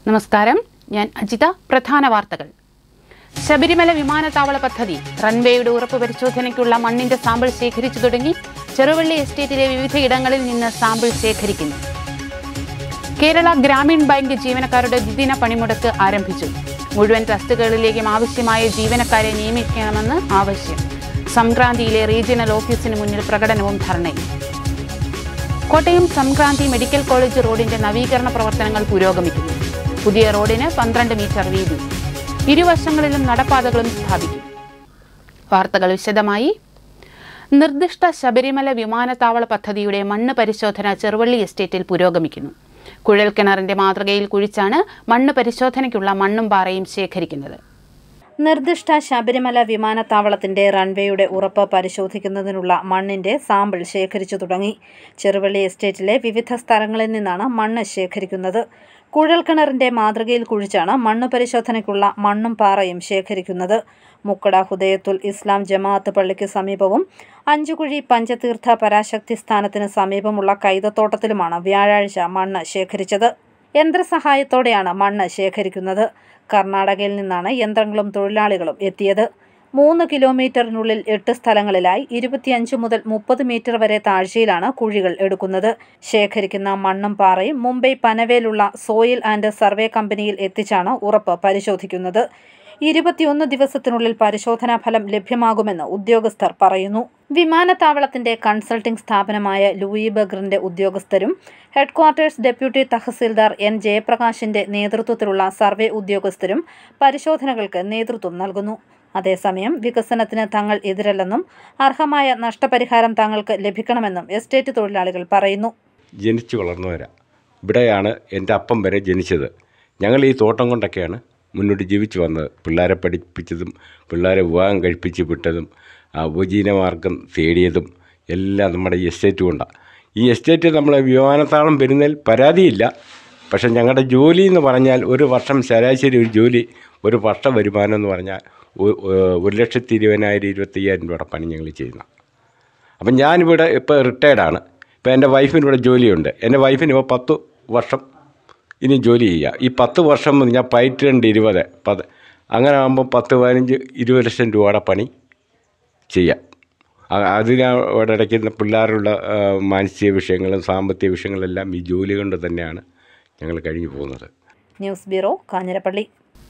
നമസ്കാരം ഞാൻ അജിത പ്രധാന വാർത്തകൾ ശബരിമല വിമാനത്താവള പദ്ധതി റൺവേയുടെ ഉറപ്പ് പരിശോധനയ്ക്കുള്ള മണ്ണിന്റെ സാമ്പിൾ ശേഖരിച്ചു തുടങ്ങി ചെറുവള്ളി എസ്റ്റേറ്റിലെ വിവിധ ഇടങ്ങളിൽ നിന്ന് സാമ്പിൾ ശേഖരിക്കുന്നു കേരള ഗ്രാമീൺ ബാങ്ക് ജീവനക്കാരുടെ ദ്വിദിന പണിമുടക്ക് ആരംഭിച്ചു മുഴുവൻ ട്രസ്റ്റുകളിലേക്കും ആവശ്യമായ ജീവനക്കാരെ നിയമിക്കണമെന്ന് ആവശ്യം സംക്രാന്തിയിലെ റീജിയണൽ ഓഫീസിന് മുന്നിൽ പ്രകടനവും ധർണയും കോട്ടയം സംക്രാന്തി മെഡിക്കൽ കോളേജ് റോഡിന്റെ നവീകരണ പ്രവർത്തനങ്ങൾ പുരോഗമിക്കുന്നു പുതിയ റോഡിന് പന്ത്രണ്ട് മീറ്റർ വീതി ഇരുവശങ്ങളിലും നടപ്പാതകളും സ്ഥാപിക്കും വാർത്തകൾ വിശദമായി നിർദ്ദിഷ്ട ശബരിമല വിമാനത്താവള പദ്ധതിയുടെ മണ്ണ് പരിശോധന ചെറുവള്ളി എസ്റ്റേറ്റിൽ പുരോഗമിക്കുന്നു കുഴൽക്കിണറിന്റെ മാതൃകയിൽ കുഴിച്ചാണ് മണ്ണ് പരിശോധനയ്ക്കുള്ള മണ്ണും പാറയും ശേഖരിക്കുന്നത് നിർദ്ദിഷ്ട ശബരിമല വിമാനത്താവളത്തിന്റെ റൺവേയുടെ ഉറപ്പ് പരിശോധിക്കുന്നതിനുള്ള മണ്ണിന്റെ സാമ്പിൾ ശേഖരിച്ചു തുടങ്ങി ചെറുവള്ളി എസ്റ്റേറ്റിലെ വിവിധ സ്ഥലങ്ങളിൽ നിന്നാണ് മണ്ണ് ശേഖരിക്കുന്നത് കുഴൽക്കിണറിന്റെ മാതൃകയിൽ കുഴിച്ചാണ് മണ്ണ് പരിശോധനയ്ക്കുള്ള മണ്ണും പാറയും ശേഖരിക്കുന്നത് മുക്കട ഹുദയത്തുൽ ഇസ്ലാം ജമാഅത്ത് പള്ളിക്ക് സമീപവും അഞ്ചുകുഴി പഞ്ചതീർത്ഥ പരാശക്തി സ്ഥാനത്തിന് സമീപമുള്ള കൈതത്തോട്ടത്തിലുമാണ് വ്യാഴാഴ്ച മണ്ണ് ശേഖരിച്ചത് യന്ത്രസഹായത്തോടെയാണ് മണ്ണ് ശേഖരിക്കുന്നത് കർണാടകയിൽ നിന്നാണ് യന്ത്രങ്ങളും തൊഴിലാളികളും എത്തിയത് മൂന്ന് കിലോമീറ്ററിനുള്ളിൽ എട്ട് സ്ഥലങ്ങളിലായി ഇരുപത്തിയഞ്ച് മുതൽ മുപ്പത് മീറ്റർ വരെ താഴ്ചയിലാണ് കുഴികൾ എടുക്കുന്നത് ശേഖരിക്കുന്ന മണ്ണും പാറയും മുംബൈ പനവേലുള്ള സോയിൽ ആൻഡ് സർവേ കമ്പനിയിൽ എത്തിച്ചാണ് ഉറപ്പ് പരിശോധിക്കുന്നത് ഇരുപത്തിയൊന്ന് ദിവസത്തിനുള്ളിൽ പരിശോധനാ ഫലം ലഭ്യമാകുമെന്ന് ഉദ്യോഗസ്ഥർ പറയുന്നു വിമാനത്താവളത്തിന്റെ കൺസൾട്ടിംഗ് സ്ഥാപനമായ ലൂയി ബഗ്റിന്റെ ഉദ്യോഗസ്ഥരും ഹെഡ്ക്വാർട്ടേഴ്സ് ഡെപ്യൂട്ടി തഹസീൽദാർ എൻ ജയപ്രകാശിന്റെ നേതൃത്വത്തിലുള്ള സർവേ ഉദ്യോഗസ്ഥരും പരിശോധനകൾക്ക് നേതൃത്വം നൽകുന്നു അതേസമയം വികസനത്തിന് തങ്ങൾ എതിരല്ലെന്നും അർഹമായ നഷ്ടപരിഹാരം തങ്ങൾക്ക് ലഭിക്കണമെന്നും എസ്റ്റേറ്റ് തൊഴിലാളികൾ പറയുന്നു ജനിച്ചു വളർന്നവരാ ഇവിടെയാണ് എൻ്റെ അപ്പം വരെ ജനിച്ചത് ഞങ്ങൾ ഈ തോട്ടം കൊണ്ടൊക്കെയാണ് മുന്നോട്ട് ജീവിച്ചു വന്നത് പിള്ളേരെ പഠിപ്പിച്ചതും പിള്ളേരെ വിവാഹം കഴിപ്പിച്ച് വിട്ടതും ആ ഉപജീവനമാർഗം തേടിയതും എല്ലാം നമ്മുടെ ഈ എസ്റ്റേറ്റ് കൊണ്ടാണ് ഈ എസ്റ്റേറ്റ് നമ്മളെ വിമാനത്താവളം വരുന്നതിൽ പരാതിയില്ല പക്ഷേ ഞങ്ങളുടെ ജോലി എന്ന് പറഞ്ഞാൽ ഒരു വർഷം ശരാശരി ഒരു ജോലി ഒരു വർഷ വരുമാനം എന്ന് പറഞ്ഞാൽ ഒ- ഒ- ഒരു ലക്ഷത്തി ഇരുപതിനായിരം ഇരുപത്തയ്യായിരം രൂപയുടെ പണി ഞങ്ങൾ ചെയ്യുന്ന അപ്പം ഞാനിവിടെ ഇപ്പോൾ റിട്ടയർഡാണ് ഇപ്പോൾ എൻ്റെ വൈഫിന് ഇവിടെ ജോലിയുണ്ട് എൻ്റെ വൈഫിന് ഇപ്പോൾ പത്ത് വർഷം ഇനി ജോലി ചെയ്യുക ഈ പത്ത് വർഷം എന്ന് ഞാൻ പതിറ്റ് രണ്ട് ഇരുപത് പത് അങ്ങനെ ആകുമ്പോൾ പത്ത് പതിനഞ്ച് ഇരുപത് ലക്ഷം രൂപയുടെ പണി ചെയ്യാം അ- അതിനോട് ഇടയ്ക്ക് പിള്ളേരുള്ള ആ, മാനസിക വിഷയങ്ങളും സാമ്പത്തിക വിഷയങ്ങളെല്ലാം ഈ ജോലി കൊണ്ട് തന്നെയാണ് ഞങ്ങൾ കഴിഞ്ഞു പോകുന്നത് ന്യൂസ് ബ്യൂറോ കാഞ്ഞിരപ്പള്ളി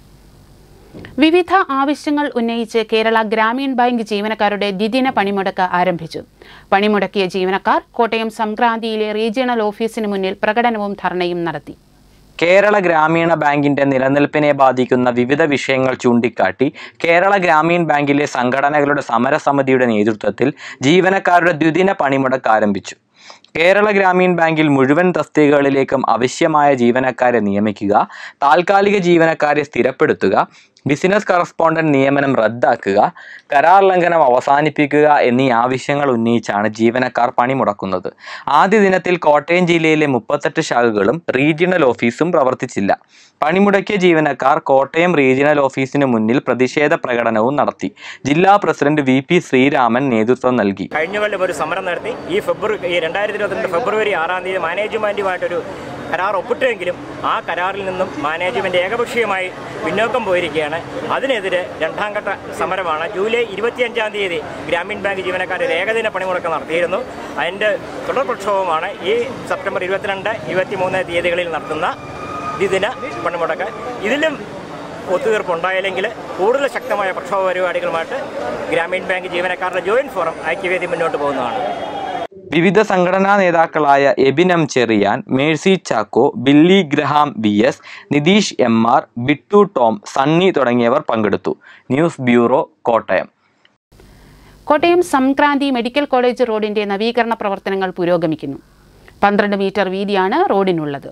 വിവിധ ആവശ്യങ്ങൾ ഉന്നയിച്ച് കേരള ഗ്രാമീൺ ബാങ്ക് ജീവനക്കാരുടെ ദ്വിദിന പണിമുടക്ക് ആരംഭിച്ചു പണിമുടക്കിയ ജീവനക്കാർ കോട്ടയം സംക്രാന്തിയിലെ റീജിയണൽ ഓഫീസിന് മുന്നിൽ പ്രകടനവും ധർണയും നടത്തി കേരള ഗ്രാമീണ ബാങ്കിന്റെ നിലനിൽപ്പിനെ ബാധിക്കുന്ന വിവിധ വിഷയങ്ങൾ ചൂണ്ടിക്കാട്ടി കേരള ഗ്രാമീൺ ബാങ്കിലെ സംഘടനകളുടെ സമരസമിതിയുടെ നേതൃത്വത്തിൽ ജീവനക്കാരുടെ ദ്വിദിന പണിമുടക്ക് ആരംഭിച്ചു കേരള ഗ്രാമീൺ ബാങ്കിൽ മുഴുവൻ തസ്തികകളിലേക്കും ആവശ്യമായ ജീവനക്കാരെ നിയമിക്കുക താൽക്കാലിക ജീവനക്കാരെ സ്ഥിരപ്പെടുത്തുക ബിസിനസ് കറസ്പോണ്ടന്റ് നിയമനം റദ്ദാക്കുക കരാർ ലംഘനം അവസാനിപ്പിക്കുക എന്നീ ആവശ്യങ്ങൾ ഉന്നയിച്ചാണ് ജീവനക്കാർ പണിമുടക്കുന്നത് ആദ്യ ദിനത്തിൽ കോട്ടയം ജില്ലയിലെ മുപ്പത്തെട്ട് ശാഖകളും റീജിയണൽ ഓഫീസും പ്രവർത്തിച്ചില്ല പണിമുടക്കിയ ജീവനക്കാർ കോട്ടയം റീജിയണൽ ഓഫീസിന് മുന്നിൽ പ്രതിഷേധ പ്രകടനവും നടത്തി ജില്ലാ പ്രസിഡന്റ് വി പി ശ്രീരാമൻ നേതൃത്വം നൽകി കഴിഞ്ഞ കൊല്ലം ഒരു സമരം നടത്തി ഈ ഫെബ്രുവരി ഈ രണ്ടായിരത്തി ഇരുപത്തിരണ്ട് ഫെബ്രുവരി ആറാം തീയതി മാനേജ്മെൻറ്റുമായിട്ടൊരു കരാർ ഒപ്പിട്ടെങ്കിലും ആ കരാറിൽ നിന്നും മാനേജ്മെൻറ്റ് ഏകപക്ഷീയമായി പിന്നോക്കം പോയിരിക്കുകയാണ് അതിനെതിരെ രണ്ടാം ഘട്ട സമരമാണ് ജൂലൈ ഇരുപത്തിയഞ്ചാം തീയതി ഗ്രാമീൺ ബാങ്ക് ജീവനക്കാർ ഒരു ഏകദിന പണിമുടക്കം നടത്തിയിരുന്നു അതിൻ്റെ തുടർ പ്രക്ഷോഭമാണ് ഈ സെപ്റ്റംബർ ഇരുപത്തിരണ്ട് ഇരുപത്തിമൂന്ന് തീയതികളിൽ നടത്തുന്ന ദ്വിദിന പണിമുടക്ക് ഇതിലും ഒത്തുതീർപ്പുണ്ടായില്ലെങ്കിൽ കൂടുതൽ ശക്തമായ പ്രക്ഷോഭ പരിപാടികളുമായിട്ട് ഗ്രാമീൺ ബാങ്ക് ജീവനക്കാരുടെ ജോയിന്റ് ഫോറം ഐക്യവേദി മുന്നോട്ട് പോകുന്നതാണ് വിവിധ സംഘടനാ നേതാക്കളായ എബിനം Cherian Mercy Chacko Billy Graham V S Nitheesh M R Bittu Tom Sunny തുടങ്ങിയവർ പങ്കെടുത്തു news bureau Kottayam Kottayam Sankranthi medical college റോഡിന്റെ നവീകരണ പ്രവർത്തനങ്ങൾ പുരോഗമിക്കുന്നു പന്ത്രണ്ട് മീറ്റർ വീതിയാണ് റോഡിനുള്ളത്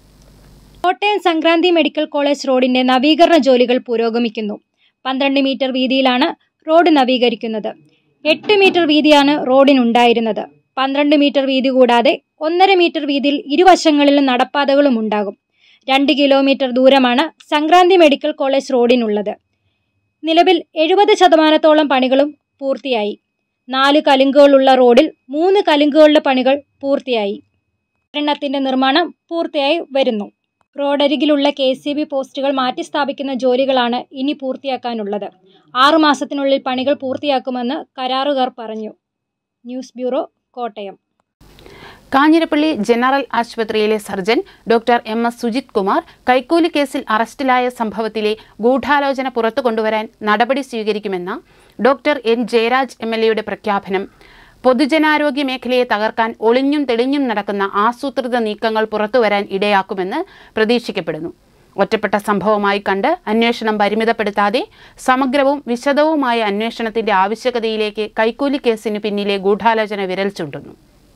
കോട്ടയം സംക്രാന്തി മെഡിക്കൽ കോളേജ് റോഡിന്റെ നവീകരണ ജോലികൾ പുരോഗമിക്കുന്നു പന്ത്രണ്ട് മീറ്റർ വീതിയിലാണ് റോഡ് നവീകരിക്കുന്നത് എട്ട് മീറ്റർ വീതിയാണ് റോഡിനുണ്ടായിരുന്നത് പന്ത്രണ്ട് മീറ്റർ വീതി കൂടാതെ ഒന്നര മീറ്റർ വീതിയിൽ ഇരുവശങ്ങളിലും നടപ്പാതകളും ഉണ്ടാകും രണ്ട് കിലോമീറ്റർ ദൂരമാണ് സംക്രാന്തി മെഡിക്കൽ കോളേജ് റോഡിനുള്ളത് നിലവിൽ എഴുപത് ശതമാനത്തോളം പണികളും പൂർത്തിയായി നാല് കലുങ്കുകളുള്ള റോഡിൽ മൂന്ന് കലുങ്കുകളുടെ പണികൾ പൂർത്തിയായി എണ്ണത്തിന്റെ നിർമ്മാണം പൂർത്തിയായി വരുന്നു റോഡരികിലുള്ള കെ സി ബി പോസ്റ്റുകൾ മാറ്റിസ്ഥാപിക്കുന്ന ജോലികളാണ് ഇനി പൂർത്തിയാക്കാനുള്ളത് ആറുമാസത്തിനുള്ളിൽ പണികൾ പൂർത്തിയാക്കുമെന്ന് കരാറുകാർ പറഞ്ഞു news bureau Kottayam Kanjirappally general ആശുപത്രിയിലെ surgeon doctor M S Sujith Kumar കൈക്കൂലി കേസിൽ അറസ്റ്റിലായ സംഭവത്തിലെ ഗൂഢാലോചന പുറത്തു കൊണ്ടുവരാൻ നടപടി സ്വീകരിക്കുമെന്ന doctor N Jayaraj M L എയുടെ പ്രഖ്യാപനം പൊതുജനാരോഗ്യ മേഖലയെ തകർക്കാൻ ഒളിഞ്ഞും തെളിഞ്ഞും നടക്കുന്ന ആസൂത്രിത നീക്കങ്ങൾ പുറത്തുവരാൻ ഇടയാക്കുമെന്ന് പ്രതീക്ഷിക്കപ്പെടുന്നു ഒറ്റപ്പെട്ട സംഭവമായി കണ്ട് അന്വേഷണം പരിമിതപ്പെടുത്താതെ സമഗ്രവും വിശദവുമായ അന്വേഷണത്തിന്റെ ആവശ്യകതയിലേക്ക് കൈക്കൂലി കേസിന് പിന്നിലെ ഗൂഢാലോചന വിരൽ ചൂണ്ടുന്നു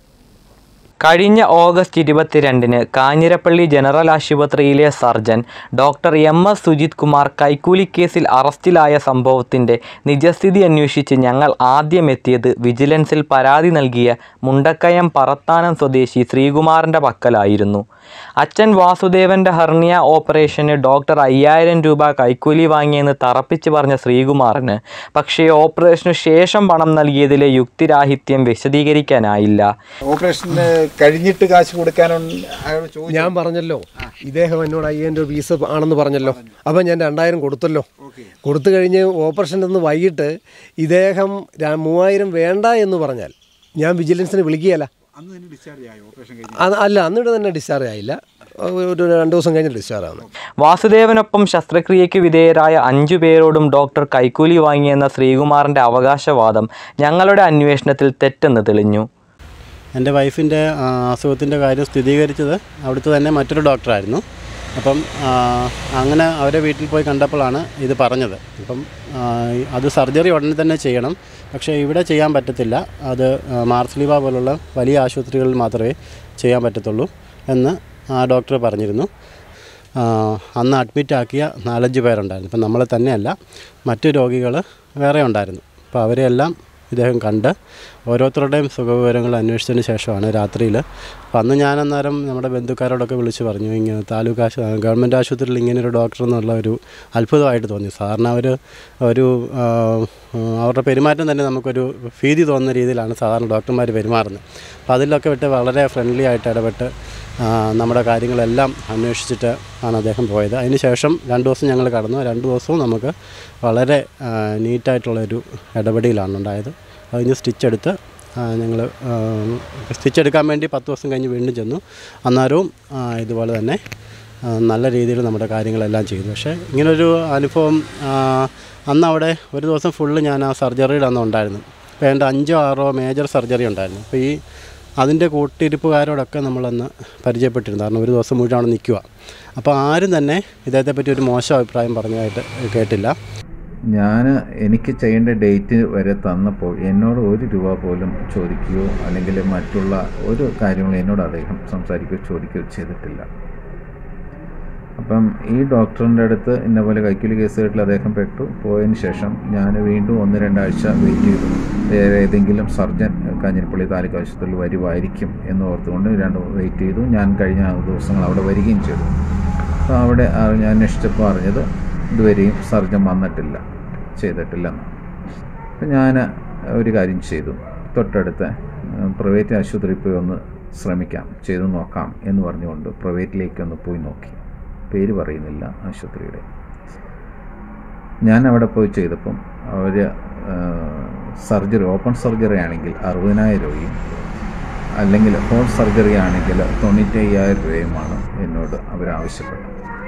കഴിഞ്ഞ ഓഗസ്റ്റ് ഇരുപത്തിരണ്ടിന് കാഞ്ഞിരപ്പള്ളി ജനറൽ ആശുപത്രിയിലെ surgeon doctor M S Sujith Kumar കൈക്കൂലി കേസിൽ അറസ്റ്റിലായ സംഭവത്തിൻ്റെ നിജസ്ഥിതി അന്വേഷിച്ച് ഞങ്ങൾ ആദ്യം എത്തിയത് വിജിലൻസിൽ പരാതി നൽകിയ മുണ്ടക്കയം പറത്താനം സ്വദേശി ശ്രീകുമാറിൻ്റെ പക്കലായിരുന്നു അച്ഛൻ വാസുദേവൻ്റെ ഹർണിയ ഓപ്പറേഷന് ഡോക്ടർ അയ്യായിരം രൂപ കൈക്കൂലി വാങ്ങിയെന്ന് തറപ്പിച്ച് പറഞ്ഞ ശ്രീകുമാറിന് പക്ഷേ ഓപ്പറേഷനു ശേഷം പണം നൽകിയതിലെ യുക്തിരാഹിത്യം വിശദീകരിക്കാനായില്ല ഓപ്പറേഷന് കഴിഞ്ഞിട്ട് കാശ് കൊടുക്കാനുണ്ട് അയാൾ ചോദിച്ചു ഞാൻ പറഞ്ഞല്ലോ ഇദ്ദേഹം എന്നോട് അയ്യായിരം രൂപ ഫീസ് ആണെന്ന് പറഞ്ഞല്ലോ അപ്പം ഞാൻ രണ്ടായിരം കൊടുത്തല്ലോ കൊടുത്തു കഴിഞ്ഞ് ഓപ്പറേഷൻ നിന്ന് വൈകിട്ട് ഇദ്ദേഹം ര- മൂവായിരം വേണ്ട എന്ന് പറഞ്ഞാൽ ഞാൻ വിജിലൻസിന് വിളിക്കുകയല്ല അന്ന് തന്നെ ഡിസ്ചാർജ് ആയി ഓപ്പറേഷൻ കഴിഞ്ഞ് അത് അല്ല അന്നിട്ട് തന്നെ ഡിസ്ചാർജ് ആയില്ല ഒരു രണ്ട് ദിവസം കഴിഞ്ഞ് ഡിസ്ചാർജ് ആവുന്നു വാസുദേവനൊപ്പം ശസ്ത്രക്രിയയ്ക്ക് വിധേയരായ അഞ്ചു പേരോടും ഡോക്ടർ കൈക്കൂലി വാങ്ങിയെന്ന ശ്രീകുമാറിന്റെ അവകാശവാദം ഞങ്ങളുടെ അന്വേഷണത്തിൽ തെറ്റെന്ന് തെളിഞ്ഞു എൻ്റെ വൈഫിൻ്റെ അസുഖത്തിൻ്റെ കാര്യം സ്ഥിരീകരിച്ചത് അവിടുത്തെ തന്നെ മറ്റൊരു ഡോക്ടറായിരുന്നു അപ്പം ആ, അങ്ങനെ അവരെ വീട്ടിൽ പോയി കണ്ടപ്പോഴാണ് ഇത് പറഞ്ഞത് അപ്പം ആ, അത് സർജറി ഉടനെ തന്നെ ചെയ്യണം പക്ഷേ ഇവിടെ ചെയ്യാൻ പറ്റത്തില്ല അത് ആ, മാർസ്ലീവ പോലുള്ള വലിയ ആശുപത്രികളിൽ മാത്രമേ ചെയ്യാൻ പറ്റത്തുള്ളൂ എന്ന് ആ ഡോക്ടർ പറഞ്ഞിരുന്നു ആ, അന്ന് അഡ്മിറ്റ് ആക്കിയ നാലഞ്ച് പേരുണ്ടായിരുന്നു ഇപ്പം നമ്മളെ തന്നെയല്ല മറ്റു രോഗികൾ വേറെ ഉണ്ടായിരുന്നു അപ്പോൾ അവരെയെല്ലാം ഇദ്ദേഹം കണ്ട് ഓരോരുത്തരുടെയും സുഖവിവരങ്ങൾ അന്വേഷിച്ചതിന് ശേഷമാണ് രാത്രിയിൽ അപ്പം അന്ന് ഞാൻ അന്നേരം നമ്മുടെ ബന്ധുക്കാരോടൊക്കെ വിളിച്ച് പറഞ്ഞു ഇങ്ങനെ താലൂക്ക് ആശു ഗവൺമെൻറ് ആശുപത്രിയിൽ ഇങ്ങനെ ഒരു ഡോക്ടർ എന്നുള്ള ഒരു അത്ഭുതമായിട്ട് തോന്നി സാറിന് അവർ ഒരു ആ, അവരുടെ പെരുമാറ്റം തന്നെ നമുക്കൊരു ഭീതി തോന്നുന്ന രീതിയിലാണ് സാധാരണ ഡോക്ടർമാർ പെരുമാറുന്നത് അപ്പോൾ അതിലൊക്കെ വിട്ട് വളരെ ഫ്രണ്ട്ലി ആയിട്ട് ഇടപെട്ട് ആ, നമ്മുടെ കാര്യങ്ങളെല്ലാം അന്വേഷിച്ചിട്ട് ആണ് അദ്ദേഹം പോയത് അതിന് ശേഷം രണ്ട് ദിവസം ഞങ്ങൾ കടന്നു രണ്ട് ദിവസവും നമുക്ക് വളരെ ആ, നീറ്റായിട്ടുള്ളൊരു ഇടപെടലാണ് ഉണ്ടായത് അതിന് സ്റ്റിച്ച് എടുത്ത് ഞങ്ങൾ സ്റ്റിച്ച് എടുക്കാൻ വേണ്ടി പത്ത് ദിവസം കഴിഞ്ഞ് വീണ്ടും ചെന്നു അന്നേരവും ആ, ഇതുപോലെ തന്നെ ആ, നല്ല രീതിയിൽ നമ്മുടെ കാര്യങ്ങളെല്ലാം ചെയ്തു പക്ഷേ ഇങ്ങനൊരു അനുഭവം ആ, അന്ന് അവിടെ ഒരു ദിവസം ഫുള്ള് ഞാൻ ആ സർജറിയുടെ അന്ന് ഉണ്ടായിരുന്നു അപ്പോൾ എൻ്റെ അഞ്ചോ ആറോ മേജർ സർജറി ഉണ്ടായിരുന്നു അപ്പോൾ ഈ അതിൻ്റെ കൂട്ടിരിപ്പുകാരോടൊക്കെ നമ്മളന്ന് പരിചയപ്പെട്ടിരുന്നു കാരണം ഒരു ദിവസം മുഴുവൻ അവിടെ നിൽക്കുക അപ്പോൾ ആരും തന്നെ ഇദ്ദേഹത്തെ പറ്റി ഒരു മോശം അഭിപ്രായം പറഞ്ഞതായിട്ട് കേട്ടില്ല ഞാൻ എനിക്ക് ചെയ്യേണ്ട ഡേറ്റ് വരെ തന്നപ്പോൾ എന്നോട് ഒരു രൂപ പോലും ചോദിക്കുകയോ അല്ലെങ്കിൽ മറ്റുള്ള ഒരു കാര്യങ്ങളും എന്നോട് അദ്ദേഹം സംസാരിക്കുകയോ ചോദിക്കുകയോ ചെയ്തിട്ടില്ല അപ്പം ഈ ഡോക്ടറിൻ്റെ അടുത്ത് ഇന്ന പോലെ കൈക്കൂലി കേസുകളിൽ അദ്ദേഹം പെട്ടു പോയതിന് ശേഷം ഞാൻ വീണ്ടും ഒന്ന് രണ്ടാഴ്ച വെയിറ്റ് ചെയ്തു വേറെ ഏതെങ്കിലും സർജൻ കാഞ്ഞിരപ്പള്ളി താലൂക്ക് ആശുപത്രിയിൽ വരുമായിരിക്കും എന്ന് ഓർത്തുകൊണ്ട് രണ്ട് വെയിറ്റ് ചെയ്തു ഞാൻ കഴിഞ്ഞ ദിവസങ്ങൾ അവിടെ വരികയും ചെയ്തു അപ്പോൾ അവിടെ ആ ഞാൻ അന്വേഷിച്ചപ്പോൾ അറിഞ്ഞത് ഇതുവരെയും സർജൻ വന്നിട്ടില്ല ചെയ്തിട്ടില്ലെന്ന് അപ്പം ഞാൻ ഒരു കാര്യം ചെയ്തു തൊട്ടടുത്ത പ്രൈവറ്റ് ആശുപത്രിയിൽ പോയി ഒന്ന് ശ്രമിക്കാം ചെയ്തു നോക്കാം എന്ന് പറഞ്ഞുകൊണ്ട് പ്രൈവറ്റിലേക്ക് ഒന്ന് പോയി നോക്കി പേര് പറയുന്നില്ല ആശുപത്രിയുടെ ഞാൻ അവിടെ പോയി ചെയ്തപ്പം അവർ സർജറി ഓപ്പൺ സർജറി ആണെങ്കിൽ അറുപതിനായിരം രൂപയും അല്ലെങ്കിൽ ഹോൾ സർജറി ആണെങ്കിൽ തൊണ്ണൂറ്റയ്യായിരം രൂപയുമാണ് എന്നോട് അവരാവശ്യപ്പെട്ടത്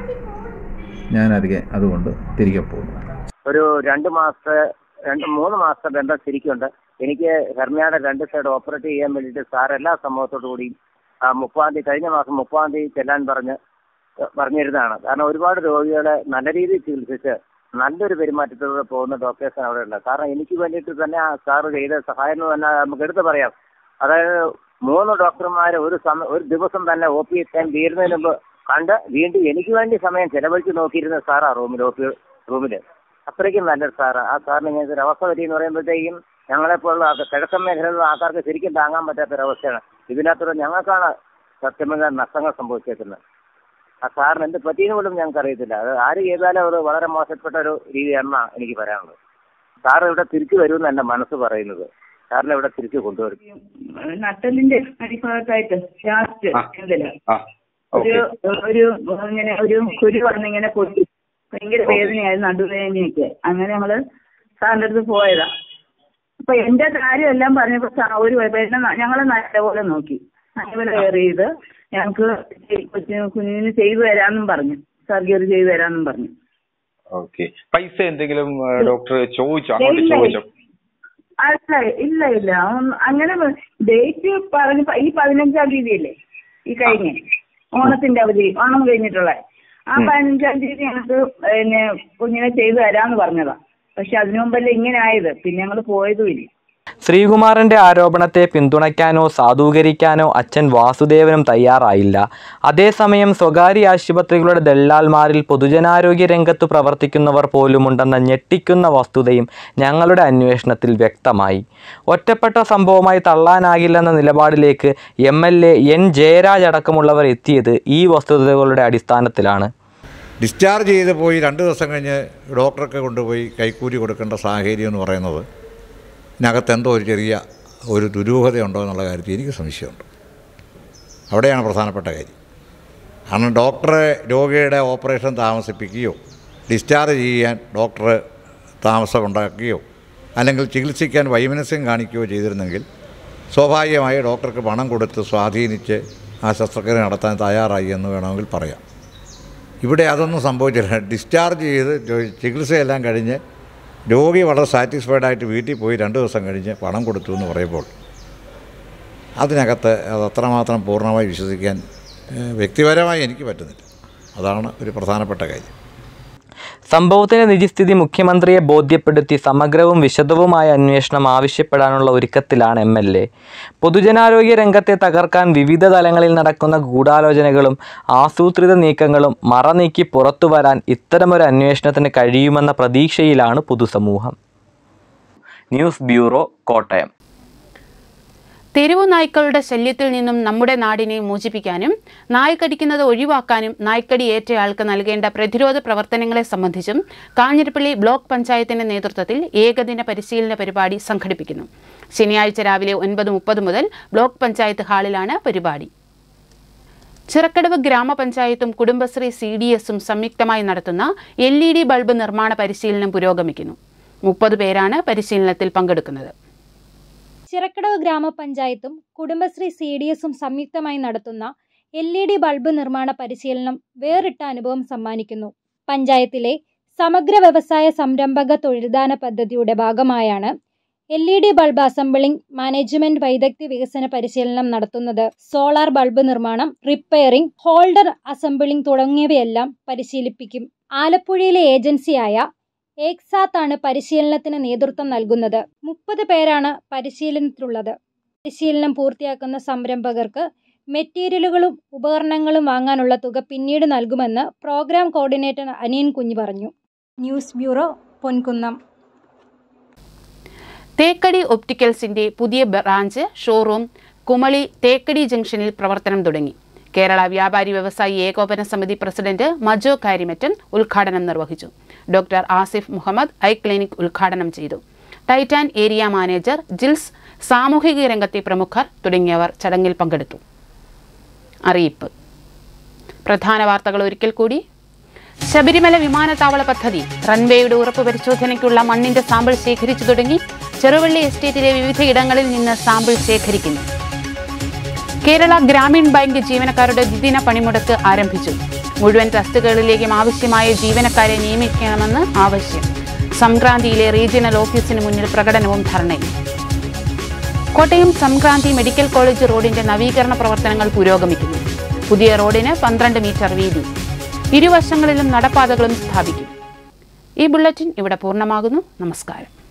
ഞാനതിಗೆ അതുകൊണ്ട് തിരികെ പോകുന്നു ഒരു രണ്ട് മാസത്തെ രണ്ട് മൂന്ന് മാസത്തെ ബന്ധം ശരിക്കുണ്ട് എനിക്ക് ഹെർമിയയുടെ രണ്ട് സൈഡ് ഓപ്പറേറ്റ് ചെയ്യാൻ വേണ്ടിയിട്ട് സാർ എല്ലാ സംഭവത്തോടു കൂടിയും ആ മുപ്പാം തീയതി കഴിഞ്ഞ മാസം മുപ്പാം തീയതി ചെല്ലാൻ പറഞ്ഞ് പറഞ്ഞിരുന്നതാണ് കാരണം ഒരുപാട് രോഗികളെ നല്ല രീതിയിൽ ചികിത്സിച്ച് നല്ലൊരു പെരുമാറ്റത്തിലൂടെ പോകുന്ന ഡോക്ടേഴ്സാണ് അവിടെ ഉള്ളത് കാരണം എനിക്ക് വേണ്ടിയിട്ട് തന്നെ ആ സാറ് ചെയ്ത സഹായം എന്ന് തന്നെ നമുക്ക് എടുത്ത് പറയാം അതായത് മൂന്ന് ഡോക്ടർമാർ ഒരു സമയം ഒരു ദിവസം തന്നെ ഒ പി ടൈം തീരുന്നതിന് മുമ്പ് കണ്ട് വീണ്ടും എനിക്ക് വേണ്ടി സമയം ചെലവഴിച്ച് നോക്കിയിരുന്ന സാറാ റൂമിൽ ഒ പി റൂമിൽ അത്രയ്ക്കും നല്ലൊരു സാറ് ആ സാറിന് ഇങ്ങനത്തെ ഒരു അവസ്ഥ പറ്റി എന്ന് പറയുമ്പോഴത്തേക്കും ഞങ്ങളെപ്പോലുള്ള ആൾക്കാർ കിഴക്കൻ മേഖലയിലുള്ള ആൾക്കാർക്ക് ശരിക്കും താങ്ങാൻ പറ്റാത്തൊരവസ്ഥയാണ് ഇതിനകത്തൂടെ ഞങ്ങൾക്കാണ് സത്യം പറഞ്ഞാൽ നഷ്ടങ്ങൾ സംഭവിച്ചേക്കുന്നത് ആ സാറിന് എന്ത് പറ്റിയെന്ന് പോലും ഞങ്ങൾക്ക് അറിയത്തില്ല അത് ആര് ചെയ്താലും അത് വളരെ മോശപ്പെട്ട ഒരു രീതിയാണെന്നാണ് എനിക്ക് പറയാനുള്ളത് സാർ ഇവിടെ തിരിച്ചു വരുമെന്ന് എൻ്റെ മനസ്സ് പറയുന്നത് സാറിനെ ഇവിടെ തിരിച്ചു കൊണ്ടുവരും നട്ടലിന്റെ അടിഭാഗത്തായിട്ട് ലാസ്റ്റ് ഇതില് ആ ഒരു ഒരു ഇങ്ങനെ ഒരു കുരു വന്നിങ്ങനെ പൊട്ടി ഭയങ്കര വേദനയായിരുന്നു നടുവേദനയൊക്കെ അങ്ങനെ ഞങ്ങള് സാറിന്റെ അടുത്ത് പോയതാ അപ്പൊ എന്റെ കാര്യം എല്ലാം പറഞ്ഞപ്പോ സാ- ഒരു പെണ്ണ ഞങ്ങളെ നല്ലപോലെ നോക്കി നല്ലപോലെ കെയർ ചെയ്ത് ഞങ്ങൾക്ക് കൊച്ചിന് കുഞ്ഞിന് ചെയ്തു തരാമെന്നും പറഞ്ഞു സർജറി ചെയ്തു തരാമെന്നും പറഞ്ഞു ഓക്കെ പൈസ എന്തെങ്കിലും ഡോക്ടർ ചോദിച്ചോ അങ്ങോട്ട് ഇല്ല. ചോദിച്ചോ അല്ല ഇല്ല ഇല്ല ഒന്നും- അങ്ങനെ ഡേറ്റ് പറഞ്ഞ ഈ പതിനഞ്ചാം തീയതി അല്ലേ ഈ കഴിഞ്ഞ ഓണത്തിന്റെ അവധി ഓണം കഴിഞ്ഞിട്ടുള്ള ആ പതിനഞ്ചാം തീയതി ഞങ്ങൾക്ക് പിന്നെ കുഞ്ഞിനെ ചെയ്തു തരാന്ന് പറഞ്ഞതാ പക്ഷെ അതിനു മുമ്പല്ലേ ഇങ്ങനെ ആയത് പിന്നെ ഞങ്ങൾ പോയതുമില്ല ശ്രീകുമാറിന്റെ ആരോപണത്തെ പിന്തുണയ്ക്കാനോ സാധൂകരിക്കാനോ അച്ഛൻ വാസുദേവനും തയ്യാറായില്ല അതേസമയം സ്വകാര്യ ആശുപത്രികളുടെ ദല്ലാൽമാരിൽ പൊതുജനാരോഗ്യ രംഗത്തു പ്രവർത്തിക്കുന്നവർ പോലുമുണ്ടെന്ന ഞെട്ടിക്കുന്ന വസ്തുതയും ഞങ്ങളുടെ അന്വേഷണത്തിൽ വ്യക്തമായി ഒറ്റപ്പെട്ട സംഭവമായി തള്ളാനാകില്ലെന്ന നിലപാടിലേക്ക് M L A N Jayaraj അടക്കമുള്ളവർ എത്തിയത് ഈ വസ്തുതകളുടെ അടിസ്ഥാനത്തിലാണ് ഡിസ്ചാർജ് ചെയ്ത് പോയി രണ്ട് ദിവസം കഴിഞ്ഞ് ഡോക്ടർക്ക് കൊണ്ടുപോയി കൈക്കൂലി കൊടുക്കേണ്ട സാഹചര്യം എന്ന് പറയുന്നത് ഇതിനകത്ത് എന്തോ ഒരു ചെറിയ ഒരു ദുരൂഹതയുണ്ടോ എന്നുള്ള കാര്യത്തിൽ എനിക്ക് സംശയമുണ്ട് അവിടെയാണ് പ്രധാനപ്പെട്ട കാര്യം കാരണം ഡോക്ടറെ രോഗിയുടെ ഓപ്പറേഷൻ താമസിപ്പിക്കുകയോ ഡിസ്ചാർജ് ചെയ്യാൻ ഡോക്ടർ താമസമുണ്ടാക്കുകയോ അല്ലെങ്കിൽ ചികിത്സിക്കാൻ വൈമനസ്യം കാണിക്കുകയോ ചെയ്തിരുന്നെങ്കിൽ സ്വാഭാവികമായി ഡോക്ടർക്ക് പണം കൊടുത്ത് സ്വാധീനിച്ച് ആ ശസ്ത്രക്രിയ നടത്താൻ തയ്യാറായി എന്ന് വേണമെങ്കിൽ പറയാം ഇവിടെ അതൊന്നും സംഭവിച്ചില്ല ഡിസ്ചാർജ് ചെയ്ത് ജോ- ചികിത്സയെല്ലാം കഴിഞ്ഞ് രോഗി വളരെ സാറ്റിസ്ഫൈഡ് ആയിട്ട് വീട്ടിൽ പോയി രണ്ട് ദിവസം കഴിഞ്ഞ് പണം കൊടുത്തു എന്ന് പറയുമ്പോൾ അതിനകത്ത് അത് അത്രമാത്രം പൂർണ്ണമായി വിശ്വസിക്കാൻ ഏഹ്, വ്യക്തിപരമായി എനിക്ക് പറ്റുന്നില്ല അതാണ് ഒരു പ്രധാനപ്പെട്ട കാര്യം സംഭവത്തിന്റെ നിജസ്ഥിതി മുഖ്യമന്ത്രിയെ ബോധ്യപ്പെടുത്തി സമഗ്രവും വിശദവുമായ അന്വേഷണം ആവശ്യപ്പെടാനുള്ള ഒരുക്കത്തിലാണ് എം എൽ എ പൊതുജനാരോഗ്യ രംഗത്തെ തകർക്കാൻ വിവിധ തലങ്ങളിൽ നടക്കുന്ന ഗൂഢാലോചനകളും ആസൂത്രിത നീക്കങ്ങളും മറനീക്കി പുറത്തുവരാൻ ഇത്തരമൊരു അന്വേഷണത്തിന് കഴിയുമെന്ന പ്രതീക്ഷയിലാണ് പൊതുസമൂഹം ന്യൂസ് ബ്യൂറോ കോട്ടയം തെരുവു നായ്ക്കളുടെ ശല്യത്തിൽ നിന്നും നമ്മുടെ നാടിനെ മോചിപ്പിക്കാനും നായ്ക്കടിക്കുന്നത് ഒഴിവാക്കാനും നായ്ക്കടി ഏറ്റയാൾക്ക് നൽകേണ്ട പ്രതിരോധ പ്രവർത്തനങ്ങളെ സംബന്ധിച്ചും കാഞ്ഞിരപ്പള്ളി ബ്ലോക്ക് പഞ്ചായത്തിന്റെ നേതൃത്വത്തിൽ ഏകദിന പരിശീലന പരിപാടി സംഘടിപ്പിക്കുന്നു ശനിയാഴ്ച രാവിലെ ഒൻപത് മുപ്പത് മുതൽ ബ്ലോക്ക് പഞ്ചായത്ത് ഹാളിലാണ് പരിപാടി ചിറക്കടവ് ഗ്രാമപഞ്ചായത്തും കുടുംബശ്രീ സി ഡി എസും സംയുക്തമായി നടത്തുന്ന എൽ ഇ ഡി ബൾബ് നിർമ്മാണ പരിശീലനം പുരോഗമിക്കുന്നു മുപ്പത് പേരാണ് പരിശീലനത്തിൽ പങ്കെടുക്കുന്നത് ചിറക്കടവ് ഗ്രാമപഞ്ചായത്തും കുടുംബശ്രീ സി ഡി എസും സംയുക്തമായി നടത്തുന്ന എൽ ഇ ഡി ബൾബ് നിർമ്മാണ പരിശീലനം വേറിട്ട അനുഭവം സമ്മാനിക്കുന്നു പഞ്ചായത്തിലെ സമഗ്ര വ്യവസായ സംരംഭക തൊഴിൽദാന പദ്ധതിയുടെ ഭാഗമായാണ് L E D bulb assembling management വൈദഗ്ധ്യ വികസന പരിശീലനം നടത്തുന്നത് സോളാർ ബൾബ് നിർമ്മാണം റിപ്പയറിംഗ് ഹോൾഡർ അസംബ്ലിംഗ് തുടങ്ങിയവയെല്ലാം പരിശീലിപ്പിക്കും ആലപ്പുഴയിലെ ഏജൻസിയായ ഏക്സാത്ത് ആണ് പരിശീലനത്തിന് നേതൃത്വം നൽകുന്നത് മുപ്പത് പേരാണ് പരിശീലനത്തിലുള്ളത് പരിശീലനം പൂർത്തിയാക്കുന്ന സംരംഭകർക്ക് മെറ്റീരിയലുകളും ഉപകരണങ്ങളും വാങ്ങാനുള്ള തുക പിന്നീട് നൽകുമെന്ന് പ്രോഗ്രാം കോർഡിനേറ്റർ അനിയൻ കുഞ്ഞ് പറഞ്ഞു ന്യൂസ് ബ്യൂറോ പൊൻകുന്നം തേക്കടി ഒപ്റ്റിക്കൽസിന്റെ പുതിയ ബ്രാഞ്ച് ഷോറൂം കുമളി തേക്കടി ജംഗ്ഷനിൽ പ്രവർത്തനം തുടങ്ങി കേരള വ്യാപാരി വ്യവസായി ഏകോപന സമിതി പ്രസിഡന്റ് മജോ കാരിമറ്റൻ ഉദ്ഘാടനം നിർവഹിച്ചു doctor Asif Muhammad eye clinic ഉദ്ഘാടനം ചെയ്തു ടൈറ്റാൻ ഏരിയ മാനേജർ ജിൽസ് സാമൂഹിക രംഗത്തെ പ്രമുഖർ തുടങ്ങിയവർ ചടങ്ങിൽ പങ്കെടുത്തു അറിയിപ്പ് പ്രധാന വാർത്തകൾ ഒരിക്കൽ കൂടി ശബരിമല വിമാനത്താവള പദ്ധതി റൺവേയുടെ ഉറപ്പ് പരിശോധനയ്ക്കുള്ള മണ്ണിന്റെ സാമ്പിൾ ശേഖരിച്ചു തുടങ്ങി ചെറുവള്ളി എസ്റ്റേറ്റിലെ വിവിധ ഇടങ്ങളിൽ നിന്ന് സാമ്പിൾ ശേഖരിക്കുന്നു കേരള ഗ്രാമീൺ ബാങ്ക് ജീവനക്കാരുടെ ദ്വിദിന പണിമുടക്ക് ആരംഭിച്ചു മുഴുവൻ തസ്തികകളിലേക്കും ആവശ്യമായ ജീവനക്കാരെ നിയമിക്കണമെന്ന് ആവശ്യം സംക്രാന്തിയിലെ റീജിയണൽ ഓഫീസിന് മുന്നിൽ പ്രകടനവും ധർണയും കോട്ടയം സംക്രാന്തി മെഡിക്കൽ കോളേജ് റോഡിന്റെ നവീകരണ പ്രവർത്തനങ്ങൾ പുരോഗമിക്കുന്നു പുതിയ റോഡിന് പന്ത്രണ്ട് മീറ്റർ വീതി ഇരുവശങ്ങളിലും നടപ്പാതകളും സ്ഥാപിക്കും ഈ ബുള്ളറ്റിൻ ഇവിടെ പൂർണ്ണമാകുന്നു നമസ്കാരം